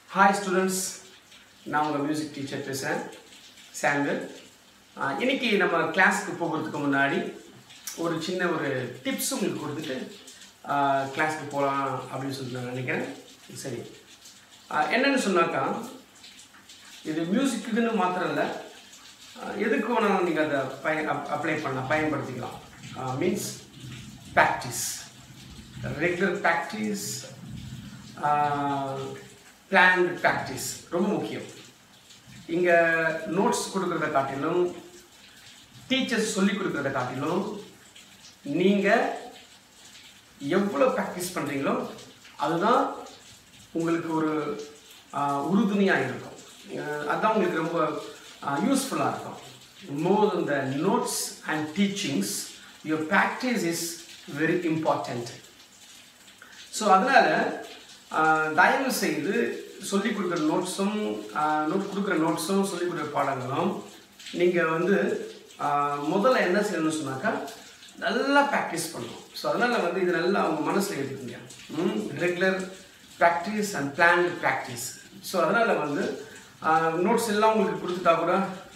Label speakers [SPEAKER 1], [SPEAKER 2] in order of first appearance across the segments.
[SPEAKER 1] hi students நான் உங்கள் music teacher பேசுகிறேன் சாமுவல் ஆஹ் இன்னைக்கு நம்ம கிளாஸ்க்கு போகிறதுக்கு முன்னாடி ஒரு சின்ன ஒரு டிப்ஸ் உங்களுக்கு கொடுத்துட்டு கிளாஸ்க்கு போகலாம் அப்படின்னு சொல்லிட்டு நான் நினைக்கிறேன் சரி ஆஹ் என்னன்னு சொன்னாக்கா இது மியூசிக்குன்னு மாத்திரம் இல்லை ஆஹ் எதுக்கு வேணாலும் நீங்கள் அதை பய அப்ளை பண்ணலாம் பயன்படுத்திக்கலாம் means practice regular practice planned practice ரொம்ப முக்கியம் இங்கே நோட்ஸ் கொடுக்குறத காட்டிலும் டீச்சர்ஸ் சொல்லி கொடுக்குறத காட்டிலும் நீங்கள் எவ்வளோ ப்ராக்டிஸ் பண்ணுறீங்களோ அதுதான் உங்களுக்கு ஒரு உறுதுணையாக இருக்கும் அஹ் அதுதான் உங்களுக்கு ரொம்ப யூஸ்ஃபுல்லாக இருக்கும் more than the notes and teachings your practice is very important so அதனால் தயவு செய்து சொல்லிக் கொடுக்குற நோட்ஸும் நோட் கொடுக்குற நோட்ஸும் சொல்லிக் கொடுக்குற பாடங்களும் நீங்கள் வந்து ஆஹ், முதல்ல என்ன செய்யணும்னு சொன்னாக்கா நல்லா ப்ராக்டிஸ் பண்ணணும் ஸோ அதனால் வந்து இது நல்லா அவங்க மனசில் எடுத்துக்கோங்க regular practice and planned practice so அதனால் வந்து நோட்ஸ் எல்லாம் உங்களுக்கு கொடுத்துட்டா கூட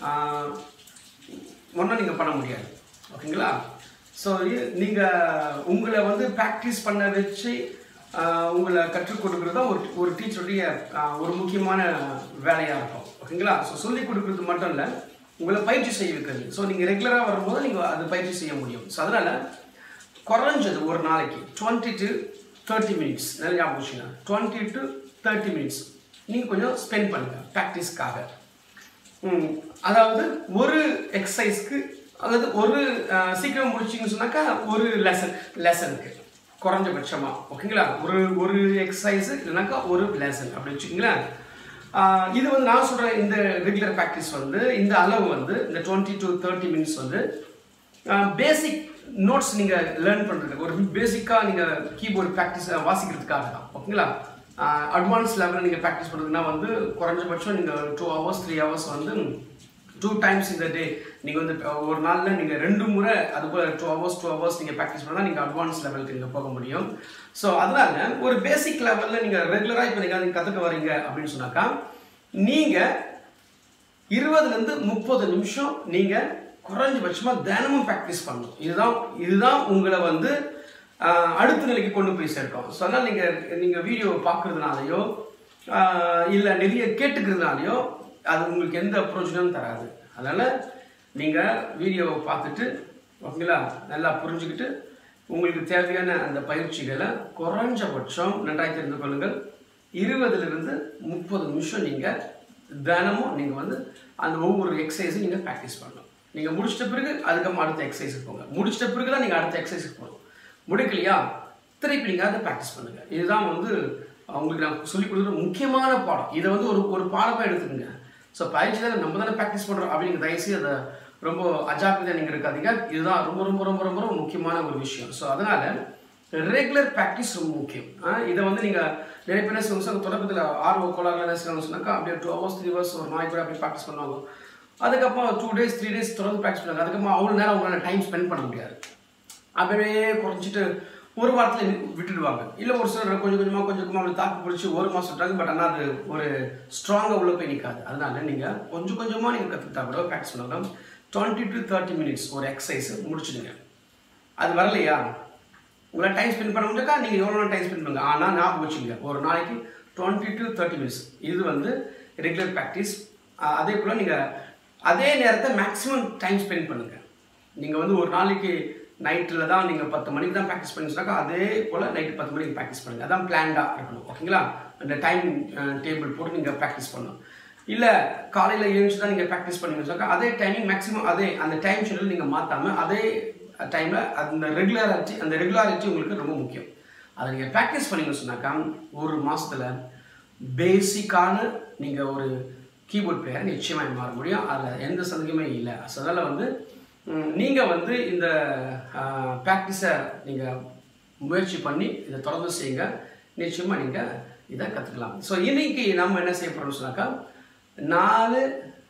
[SPEAKER 1] ஒன்றும் நீங்கள் பண்ண முடியாது ஓகேங்களா ஸோ நீங்கள் உங்களை வந்து ப்ராக்டிஸ் பண்ண வச்சு ஆஹ், உங்களை கற்றுக் கொடுக்குறது தான் ஒரு ஒரு டீச்சருடைய ஆஹ், ஒரு முக்கியமான வேலையாக இருக்கும் ஓகேங்களா ஸோ சொல்லிக் கொடுக்குறது மட்டும் இல்லை உங்களை பயிற்சி செய்ய வைக்கிறது ஸோ நீங்கள் ரெகுலராக வரும்போது நீங்கள் அது பயிற்சி செய்ய முடியும் ஸோ அதனால் குறைஞ்சது ஒரு நாளைக்கு டுவெண்ட்டி டு தேர்ட்டி மினிட்ஸ் நல்ல ஞாபகம் வச்சுங்க டுவெண்ட்டி டு தேர்ட்டி மினிட்ஸ் நீங்கள் கொஞ்சம் ஸ்பெண்ட் பண்ணுங்கள் ப்ராக்டிஸ்க்காக ம், அதாவது ஒரு எக்ஸசைஸ்க்கு அதாவது ஒரு அஹ், சீக்கிரம் முடிச்சிங்கன்னு சொன்னாக்கா ஒரு லெசன் லெசனுக்கு குறைஞ்சபட்சமாக ஓகேங்களா ஒரு ஒரு எக்ஸசைஸ் இல்லைனாக்கா ஒரு லெசன் அப்படி வச்சுக்கோங்களேன் ஆஹ், இது வந்து நான் சொல்கிற இந்த ரெகுலர் ப்ராக்டிஸ் வந்து இந்த அளவு வந்து இந்த டுவெண்ட்டி டு தேர்ட்டி மினிட்ஸ் வந்து பேசிக் நோட்ஸ் நீங்கள் லேர்ன் பண்ணுறதுக்கு ஒரு பேசிக்காக நீங்கள் கீபோர்டு ப்ராக்டிஸ் வாசிக்கிறதுக்காக தான் ஓகேங்களா அட்வான்ஸ் லெவலில் நீங்கள் ப்ராக்டிஸ் பண்ணுறதுனா வந்து குறைஞ்சபட்சம் நீங்கள் டூ ஹவர்ஸ் த்ரீ ஹவர்ஸ் வந்து டூ டைம்ஸ் இந்த டே நீங்கள் வந்து அஹ், ஒரு நாளில் நீங்கள் ரெண்டு முறை அது போல் டூ ஹவர்ஸ் டூ ஹவர்ஸ் நீங்கள் ப்ராக்டிஸ் பண்ணால் நீங்கள் அட்வான்ஸ் லெவலுக்கு நீங்கள் போக முடியும் ஸோ அதனால ஒரு பேசிக் லெவலில் நீங்கள் ரெகுலராக இப்போ நீங்கள் கற்றுக்க வரீங்க அப்படின்னு சொன்னாக்கா நீங்கள் இருபதுலேருந்து முப்பது நிமிஷம் நீங்கள் குறைஞ்சபட்சமாக தினமும் ப்ராக்டிஸ் பண்ணணும் இதுதான் இதுதான் உங்களை வந்து ஆஹ், அடுத்த நிலைக்கு கொண்டு போய் சேர்க்கும் ஸோ அதனால் நீங்கள் நீங்கள் வீடியோ பார்க்குறதுனாலையோ இல்லை நிறைய கேட்டுக்கிறதுனாலையோ அது உங்களுக்கு எந்த பிரயோஜனமும் தராது அதனால் நீங்கள் வீடியோவை பார்த்துட்டு ஓகேங்களா நல்லா புரிஞ்சுக்கிட்டு உங்களுக்கு தேவையான அந்த பயிற்சிகளை குறைஞ்சபட்சம் நன்றாய் தெரிந்து கொள்ளுங்கள் இருபதுலேருந்து முப்பது நிமிஷம் நீங்கள் தினமும் நீங்கள் வந்து அந்த ஒவ்வொரு எக்ஸசைஸும் நீங்கள் ப்ராக்டிஸ் பண்ணணும் நீங்கள் முடிச்சிட்ட பிறகு அதுக்கப்புறம் அடுத்த எக்ஸசைஸுக்கு போங்க முடிச்சிட்ட பிறகு தான் நீங்கள் அடுத்த எக்ஸசைஸுக்கு போகணும் முடிக்கலையா திருப்பி நீங்கள் அதை ப்ராக்டிஸ் பண்ணுங்கள் இதுதான் வந்து உங்களுக்கு நான் சொல்லிக் கொடுக்குற முக்கியமான பாடம் இதை வந்து ஒரு ஒரு பாடமாக எடுத்துக்கோங்க ஸோ பயிற்சி தானே நம்ம தானே ப்ராக்டிஸ் பண்ணுறோம் அப்படிங்கிற தயவுசெய்து அதை ரொம்ப அஜாக்கிரதையாக நீங்கள் இருக்காதீங்க இதுதான் ரொம்ப ரொம்ப ரொம்ப ரொம்ப ரொம்ப முக்கியமான ஒரு விஷயம் ஸோ அதனால் ரெகுலர் ப்ராக்டிஸ் ரொம்ப முக்கியம் ஆ, இதை வந்து நீங்கள் நிறைய பேர் என்ன சொல்லுவாங்க சார் தொடக்கத்தில் ஆர்வ கோளாறுல என்ன செய்யணும்னு சொன்னாக்கா அப்படியே டூ ஹவர்ஸ் த்ரீ ஹவர்ஸ் ஒரு நாளைக்கு கூட அப்படியே ப்ராக்டிஸ் பண்ணுவாங்க அதுக்கப்புறம் டூ டேஸ் த்ரீ டேஸ் தொடர்ந்து ப்ராக்டிஸ் பண்ணுவாங்க அதுக்கப்புறம் அவ்வளோ நேரம் அவங்களால டைம் ஸ்பெண்ட் பண்ண முடியாது அப்படியே குறைச்சிட்டு ஒரு வாரத்தில் விட்டுடுவாங்க இல்லை ஒரு சிலர் கொஞ்சம் கொஞ்சமாக கொஞ்சம் கொஞ்சமாக அப்படி தாக்கு பிடிச்சி ஒரு மாதம் விட்டாங்க பட் ஆனால் அது ஒரு ஸ்ட்ராங்காக உள்ள போய் நிற்காது அதனால நீங்கள் கொஞ்சம் கொஞ்சமாக நீங்கள் கற்றுக்கிட்டா கூட ப்ராக்டிஸ் பண்ணலாம் டுவெண்ட்டி டு தேர்ட்டி மினிட்ஸ் ஒரு எக்ஸசைஸ் முடிச்சிடுங்க அது வரலையா உங்களால் டைம் ஸ்பெண்ட் பண்ண முடியாக்கா நீங்கள் எவ்வளோ டைம் ஸ்பெண்ட் பண்ணுங்க ஆனால் ஞாபகம் வச்சுங்க ஒரு நாளைக்கு டுவெண்ட்டி டு தேர்ட்டி மினிட்ஸ் இது வந்து ரெகுலர் ப்ராக்டிஸ் அதே போல் நீங்கள் அதே நேரத்தை மேக்ஸிமம் டைம் ஸ்பெண்ட் பண்ணுங்கள் நீங்கள் வந்து ஒரு நாளைக்கு நைட்டில் தான் நீங்கள் பத்து மணிக்கு தான் ப்ராக்டிஸ் பண்ணிச்சுனாக்கா அதே போல் நைட்டு பத்து மணிக்கு ப்ராக்டிஸ் பண்ணுங்கள் அதான் பிளான்டாக இருக்கணும் ஓகேங்களா அந்த டைம் டேபிள் போட்டு நீங்கள் ப்ராக்டிஸ் பண்ணணும் இல்லை காலையில் எழுந்துச்சு தான் நீங்கள் ப்ராக்டிஸ் பண்ணீங்கன்னாக்கா அதே டைமிங் மேக்ஸிமம் அதே அந்த டைம் ஷெடியூல் நீங்கள் மாற்றாமல் அதே டைமில் அந்த ரெகுலாரிட்டி அந்த ரெகுலாரிட்டி உங்களுக்கு ரொம்ப முக்கியம் அதை நீங்கள் ப்ராக்டிஸ் பண்ணீங்கன்னு சொன்னாக்கா ஒரு மாதத்தில் பேசிக்கான நீங்கள் ஒரு கீபோர்ட் பிளேயர் நிச்சயமாக மாற முடியும் அதில் எந்த சந்தேகமே இல்லை ஸோ அதனால் வந்து நீங்கள் வந்து இந்த ப்ராக்டிஸை நீங்கள் முயற்சி பண்ணி இதை தொடர்ந்து செய்யுங்க நிச்சயமாக நீங்கள் இதை கற்றுக்கலாம் ஸோ இன்னைக்கு நம்ம என்ன செய்ய போகிறோம்னு சொன்னாக்கா நாலு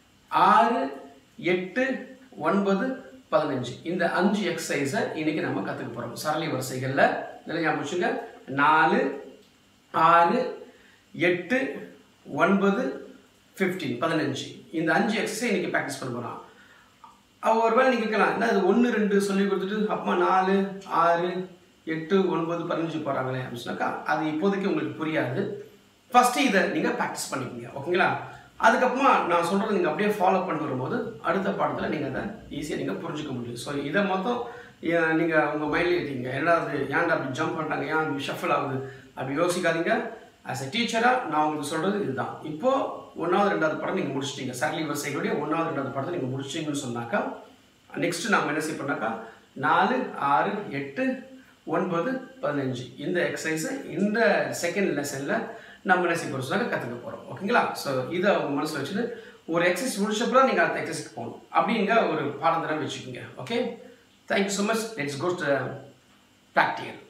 [SPEAKER 1] ஆறு எட்டு ஒன்பது பதினஞ்சு இந்த அஞ்சு எக்ஸசைஸை இன்னைக்கு நம்ம கற்றுக்க போகிறோம் சரளி வரிசைகளில் இதில் ஞாபகம் வச்சுங்க நாலு ஆறு எட்டு ஒன்பது ஃபிஃப்டீன் பதினஞ்சு இந்த அஞ்சு எக்ஸசைஸ் இன்னைக்கு ப்ராக்டிஸ் பண்ண போகிறோம் அவ ஒருவேளை நீங்கள் கேட்கலாம் என்ன அது ஒன்று ரெண்டு சொல்லி கொடுத்துட்டு அப்பா நாலு ஆறு எட்டு ஒன்பது பதினஞ்சு போகிறாங்களே அப்படின்னு சொன்னாக்கா அது இப்போதைக்கு உங்களுக்கு புரியாது ஃபஸ்ட்டு இதை நீங்கள் ப்ராக்டிஸ் பண்ணிக்கோங்க ஓகேங்களா அதுக்கப்புறமா நான் சொல்கிறது நீங்கள் அப்படியே ஃபாலோ பண்ணி வரும்போது அடுத்த பாடத்தில் நீங்கள் அதை ஈஸியாக நீங்கள் புரிஞ்சுக்க முடியும் ஸோ இதை மொத்தம் நீங்கள் உங்கள் மைண்டில் இருக்கீங்க ஏன்னா அது ஏன்டா அப்படி ஜம்ப் பண்ணுறாங்க ஏன் அப்படி ஷஃபிள் ஆகுது அப்படி யோசிக்காதீங்க ஆஸ் எ டீச்சராக நான் உங்களுக்கு சொல்கிறது இதுதான் இப்போது ஒன்றாவது ரெண்டாவது படம் நீங்கள் முடிச்சிட்டீங்க சரளி வரிசைகளுடைய ஒன்றாவது ரெண்டாவது படத்தை நீங்கள் முடிச்சிட்டீங்கன்னு சொன்னாக்கா நெக்ஸ்ட் நாம் என்ன செய்யப்போனாக்கா நாலு ஆறு எட்டு ஒன்பது பதினஞ்சு இந்த எக்ஸசைஸை இந்த செகண்ட் லெசனில் நம்ம என்ன செய்ய போகிறோம் சொன்னாக்க கற்றுக்க போகிறோம் ஓகேங்களா ஸோ இதை அவங்க மனசில் வச்சுட்டு ஒரு எக்ஸசைஸ் முடிச்சப்பறம் நீங்கள் அடுத்த எக்ஸசைஸ்க்கு போகணும் அப்படிங்க ஒரு பாடம் தரம் வச்சுக்கோங்க okay thank you so much let's go to practical